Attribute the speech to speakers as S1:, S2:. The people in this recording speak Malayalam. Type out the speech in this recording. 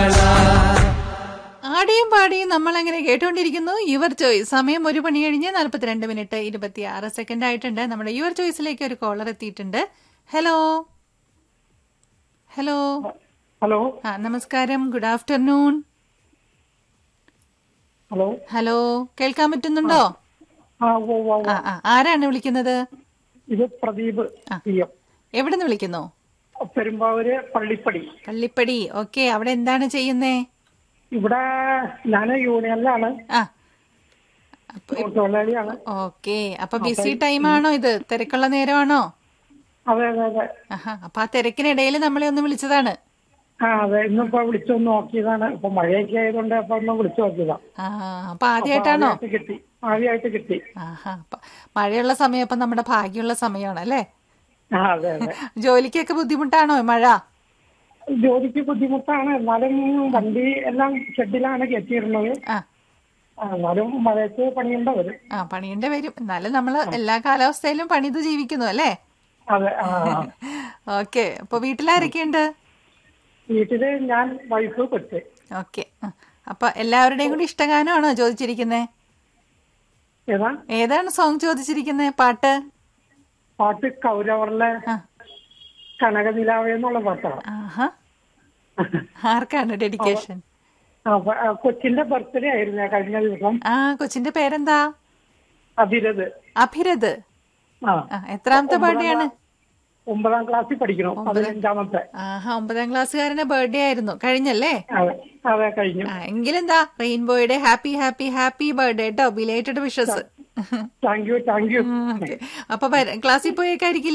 S1: മകളാ
S2: ആടിയും പാടിയും നമ്മൾ അങ്ങനെ കേട്ടുകൊണ്ടിരിക്കുന്നു യുവർ ചോയ്സ് സമയം ഒരു മണി കഴിഞ്ഞ് നാൽപ്പത്തിരണ്ട് മിനിറ്റ് ഇരുപത്തി ആറ് സെക്കൻഡ് ആയിട്ടുണ്ട് നമ്മുടെ യുവർ ചോയ്സിലേക്ക് ഒരു കോളർ എത്തിയിട്ടുണ്ട് ഹലോ ഹലോ
S3: ഹലോ
S2: ആ നമസ്കാരം ഗുഡ് ആഫ്റ്റർനൂൺ
S3: ഹലോ
S2: ഹലോ കേൾക്കാൻ പറ്റുന്നുണ്ടോ
S3: ആ ഓ ഓ
S2: ആ ആ ആരാണ് വിളിക്കുന്നത്
S3: ഇത് പ്രദീപ് പി എം
S2: എവിടെ നിന്ന് വിളിക്കുന്നു
S3: പെരുമ്പാവൂര് പള്ളിപ്പടി
S2: പള്ളിപ്പടി ഓക്കെ അവിടെ എന്താണ് ചെയ്യുന്നേ
S3: ഇവിടെ ഞാൻ യൂണിയനിലാണ്
S2: ആ അപ്പൊ
S3: തൊഴിലാളിയാണ്
S2: ഓക്കെ അപ്പൊ ബിസി ടൈമാണോ ഇത് തിരക്കുള്ള നേരമാണോ
S3: അതെ അതെ അതെ
S2: ആഹാ അപ്പൊ ആ തിരക്കിനിടയിൽ നമ്മളെ ഒന്ന് വിളിച്ചതാണ്
S3: ആ അതെ ഇന്നിപ്പോ വിളിച്ചൊന്ന് നോക്കിയതാണ് ഇപ്പൊ മഴയൊക്കെ ആയതുകൊണ്ട് അപ്പൊ ഒന്ന് വിളിച്ചു നോക്കിയതാ
S2: ആ അപ്പൊ ആദ്യമായിട്ടാണോ
S3: ആദ്യമായിട്ട് കിട്ടി ആദ്യമായിട്ട് കിട്ടി
S2: ആഹാ അപ്പൊ മഴയുള്ള സമയം അപ്പൊ നമ്മുടെ ഭാഗ്യമുള്ള സമയമാണ് അല്ലേ
S3: ആ അതെ അതെ
S2: ജോലിക്കൊക്കെ ബുദ്ധിമുട്ടാണോ മഴ
S3: ജോലിക്ക് ബുദ്ധിമുട്ടാണ് എന്നാലും വണ്ടി എല്ലാം ഷെഡിലാണ് കയറ്റിയിരുന്നത്
S2: ആ
S3: ആ, എന്നാലും മഴയത്ത് പണിയേണ്ട വരും
S2: ആ പണിയേണ്ടി വരും എന്നാലും നമ്മള് എല്ലാ കാലാവസ്ഥയിലും പണിത് ജീവിക്കുന്നു അല്ലേ
S3: അതെ ആ
S2: ഓക്കെ അപ്പൊ വീട്ടിലാരൊക്കെയുണ്ട്
S3: വീട്ടില് ഞാൻ വൈഫ് കൊച്ച്
S2: ഓക്കെ അപ്പൊ എല്ലാവരുടെയും കൂടി ഇഷ്ടഗാനമാണോ ചോദിച്ചിരിക്കുന്നേ
S3: ഏതാ
S2: ഏതാണ് സോങ് ചോദിച്ചിരിക്കുന്നേ പാട്ട്
S3: പാട്ട് കൗരവറിലെ
S2: ആ
S3: കനകനിലാവേ എന്നുള്ള പാട്ടാണ്
S2: ആഹാ ആർക്കാണ് ഡെഡിക്കേഷൻ
S3: ആ, പ- ആ, കൊച്ചിന്റെ ബർത്ത്ഡേ ആയിരുന്നു കഴിഞ്ഞ ദിവസം
S2: ആ കൊച്ചിന്റെ പേരെന്താ
S3: അഭിരത്
S2: അഭിരത്
S3: ആ
S2: ആ എത്രാമത്തെ ബർത്ത്ഡേ ആണ്
S3: ഒമ്പതാം ക്ലാസ്സിൽ പഠിക്കണം പതിനഞ്ചാമത്തെ
S2: ആഹാ ഒമ്പതാം ക്ലാസ്സുകാരന്റെ ബർത്ത്ഡേ ആയിരുന്നു കഴിഞ്ഞല്ലേ
S3: അതെ അതെ കഴിഞ്ഞു
S2: ആ എങ്കിലെന്താ റെയിൻബോയുടെ ഹാപ്പി ഹാപ്പി ഹാപ്പി ബർത്ത്ഡേ കേട്ടോ belated wishes
S3: thank you thank you
S2: അപ്പൊ ക്ലാസ്സിൽ പോയേക്കായിരിക്കില്ലേ